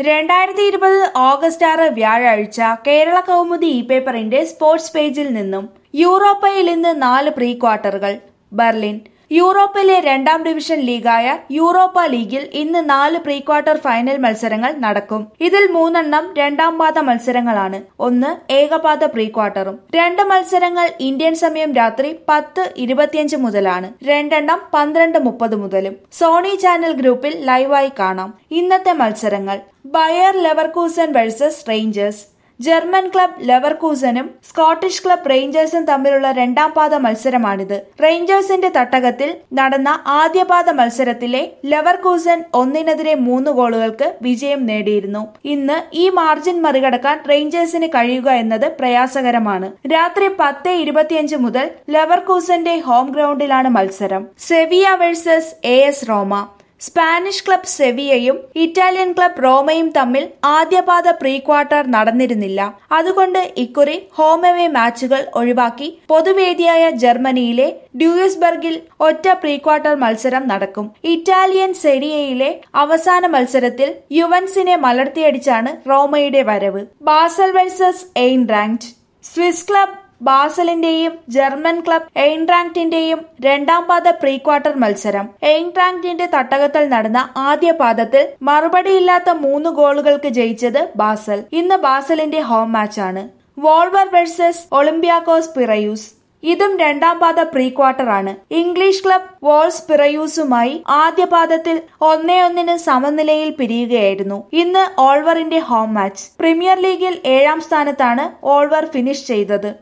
രണ്ടായിരത്തി ഇരുപത് ഓഗസ്റ്റ് ആറ് വ്യാഴാഴ്ച കേരള കൗമുദി ഇ പേപ്പറിന്റെ സ്പോർട്സ് പേജിൽ നിന്നും യൂറോപ്പയിൽ ഇന്ന് നാല് പ്രീ ക്വാർട്ടറുകൾ ബെർലിൻ യൂറോപ്പിലെ രണ്ടാം ഡിവിഷൻ ലീഗായ യൂറോപ്പ ലീഗിൽ ഇന്ന് നാല് പ്രീ ക്വാർട്ടർ ഫൈനൽ മത്സരങ്ങൾ നടക്കും ഇതിൽ മൂന്നെണ്ണം രണ്ടാം പാദ മത്സരങ്ങളാണ് ഒന്ന് ഏകപാദ പ്രീ ക്വാർട്ടറും രണ്ട് മത്സരങ്ങൾ ഇന്ത്യൻ സമയം രാത്രി പത്ത് ഇരുപത്തിയഞ്ച് മുതലാണ് രണ്ടെണ്ണം പന്ത്രണ്ട് മുപ്പത് മുതലും സോണി ചാനൽ ഗ്രൂപ്പിൽ ലൈവായി കാണാം ഇന്നത്തെ മത്സരങ്ങൾ Bayer Leverkusen versus Rangers German club ലെവർകൂസനും സ്കോട്ടിഷ് ക്ലബ് റേഞ്ചേഴ്സും തമ്മിലുള്ള രണ്ടാം പാദ മത്സരമാണിത് റേഞ്ചേഴ്സിന്റെ തട്ടകത്തിൽ നടന്ന ആദ്യ പാദ മത്സരത്തിലെ ലെവർകൂസൻ ഒന്നിനെതിരെ മൂന്ന് ഗോളുകൾക്ക് വിജയം നേടിയിരുന്നു ഇന്ന് ഈ മാർജിൻ മറികടക്കാൻ റേഞ്ചേഴ്സിന് കഴിയുക എന്നത് പ്രയാസകരമാണ് രാത്രി പത്ത് ഇരുപത്തിയഞ്ച് മുതൽ ലെവർകൂസന്റെ ഹോം ഗ്രൗണ്ടിലാണ് മത്സരം Sevilla versus A S Roma Spanish club സെവിയയും ഇറ്റാലിയൻ ക്ലബ് റോമയും തമ്മിൽ ആദ്യപാദ പ്രീ ക്വാർട്ടർ നടന്നിരുന്നില്ല അതുകൊണ്ട് ഇക്കുറി ഹോം എവേ മാച്ചുകൾ ഒഴിവാക്കി പൊതുവേദിയായ ജർമ്മനിയിലെ ഡ്യൂയസ്ബർഗിൽ ഒറ്റ പ്രീ ക്വാർട്ടർ മത്സരം നടക്കും ഇറ്റാലിയൻ സെരിയയിലെ അവസാന മത്സരത്തിൽ യുവൻസിനെ മലർത്തിയടിച്ചാണ് റോമയുടെ വരവ് ബാസൽ വേഴ്സസ് എയിൻ റാങ്ക്ഡ് സ്വിസ് ക്ലബ് ബാസലിന്റെയും ജർമ്മൻ ക്ലബ് എയിൻട്രാങ്ക്റ്റിന്റെയും രണ്ടാം പാദ പ്രീ ക്വാർട്ടർ മത്സരം എയിൻട്രാങ്ക്റ്റിന്റെ തട്ടകത്തിൽ നടന്ന ആദ്യ പാദത്തിൽ മറുപടിയില്ലാത്ത മൂന്ന് ഗോളുകൾക്ക് ജയിച്ചത് ബാസൽ ഇന്ന് ബാസലിന്റെ ഹോം മാച്ചാണ് വോൾവർ വേഴ്സസ് ഒളിമ്പ്യാക്കോസ് പിറയൂസ് ഇതും രണ്ടാം പാദ പ്രീ ക്വാർട്ടർ ആണ് ഇംഗ്ലീഷ് ക്ലബ് വോൾസ് പിറയൂസുമായി ആദ്യ പാദത്തിൽ ഒന്നേ ഒന്നിന് സമനിലയിൽ പിരിയുകയായിരുന്നു ഇന്ന് ഓൾവറിന്റെ ഹോം മാച്ച് പ്രീമിയർ ലീഗിൽ ഏഴാം സ്ഥാനത്താണ് ഓൾവർ ഫിനിഷ് ചെയ്തത്